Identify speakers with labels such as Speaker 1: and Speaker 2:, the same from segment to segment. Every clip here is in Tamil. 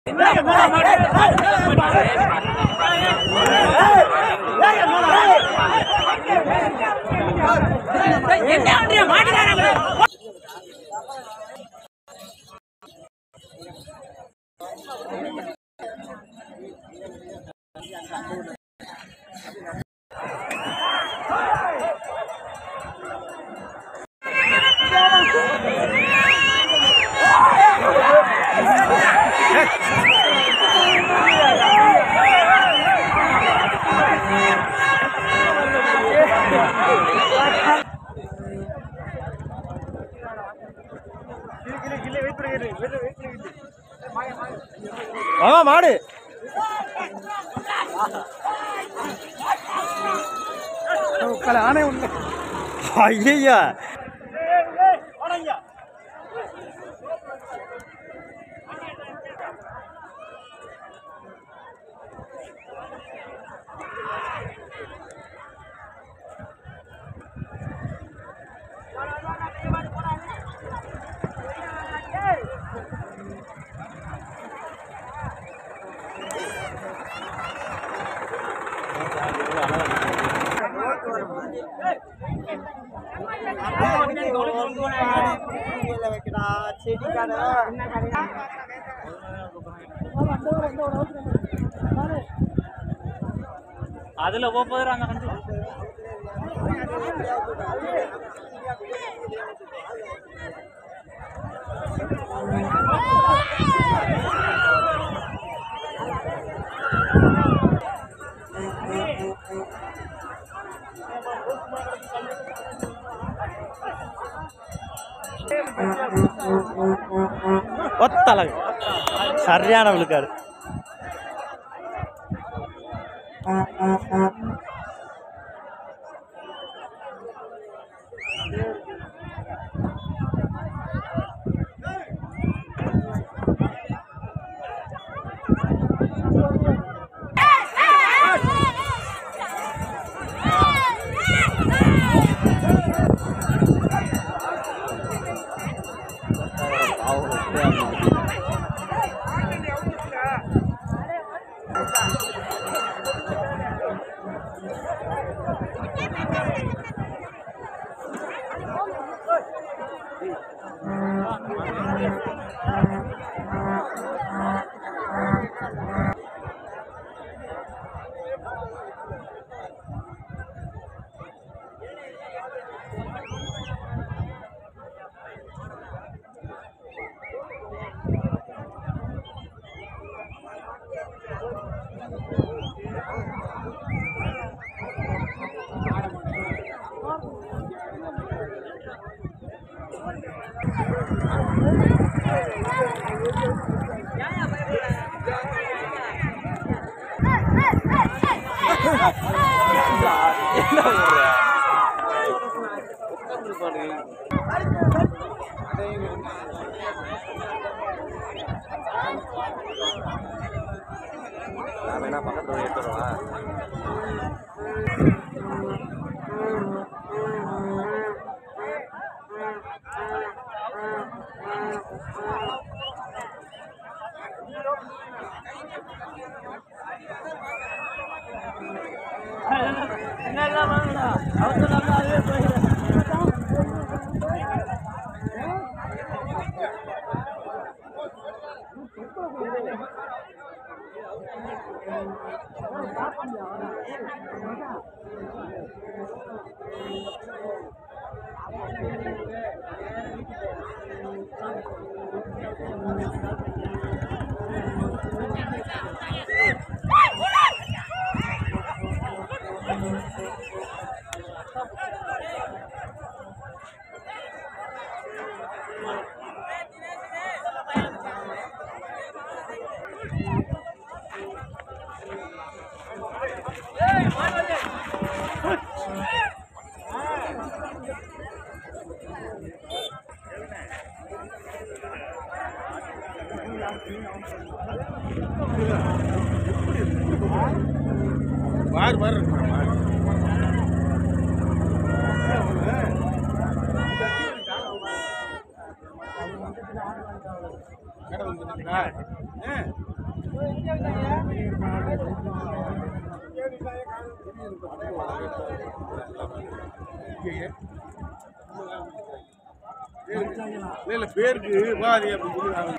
Speaker 1: ஆமா மாடு
Speaker 2: ஆனே உண்டு
Speaker 1: ஐயா
Speaker 3: அதுல போகும்போது அந்த கண்டு
Speaker 1: ஒத்தலகு சரியான விழுக்காடு
Speaker 4: நான் வேணா பக்கத்துல எடுத்துருவா
Speaker 2: மாறு மாறு இருக்கு மாறு கடவுள் வந்துட்டீங்களா? ஆ இல்ல இல்ல பேருக்கு பாதி அப்படி சொல்லுவாங்க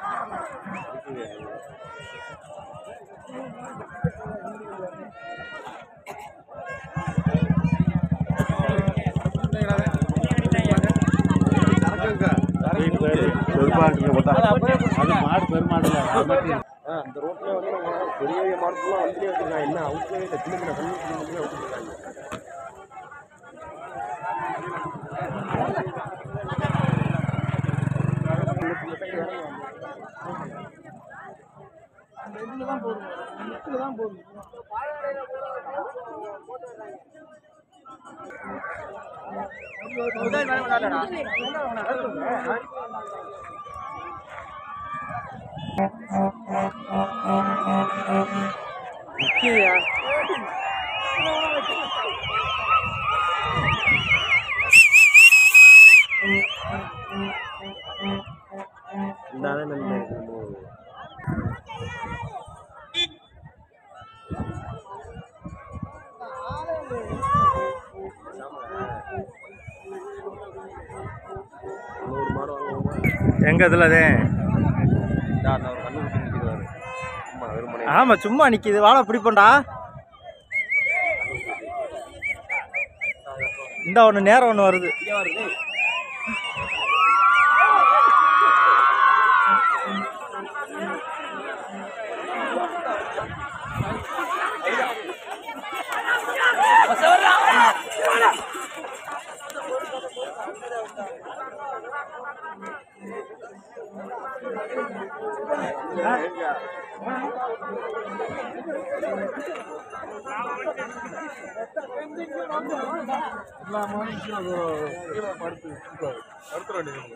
Speaker 4: இந்த ரோட்ல வந்து நம்ம பெரிய பெரிய மாடல்லாம் வண்டியே வச்சிருக்காங்க என்ன அவுட்லேயே இல்லை சின்ன சின்ன கண்ணு சின்ன சின்ன அவுட்ருக்காங்க இந்த நல்ல நூறு மாடு வாங்குவோமா
Speaker 1: எங்க இதுல அது
Speaker 4: இந்த அந்த ஒரு கண்ணு குட்டி நிற்கிறாரு ஆமா வெறுமனே
Speaker 1: ஆமா சும்மா நிக்குது வாழை பிடிப்போண்டா இந்த ஒண்ணு நேரம் ஒண்ணு வருது
Speaker 2: எல்லா மாநிலத்தையும் அது கீழே படுத்து படுத்துற வேண்டியது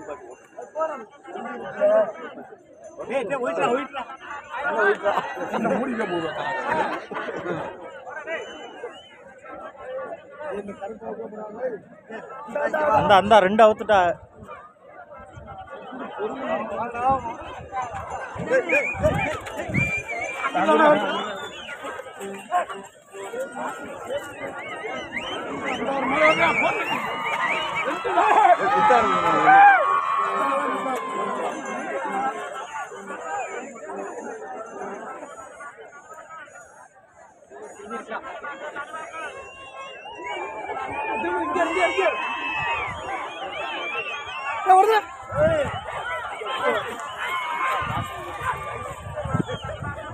Speaker 2: என்ன மூடிக்க போதும்
Speaker 1: அந்த அந்த ரெண்டு அவுத்துட்டா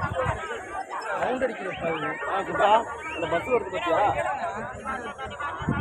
Speaker 4: சவுண்ட் அடிக்கிற அந்த பஸ் வருது பத்தியா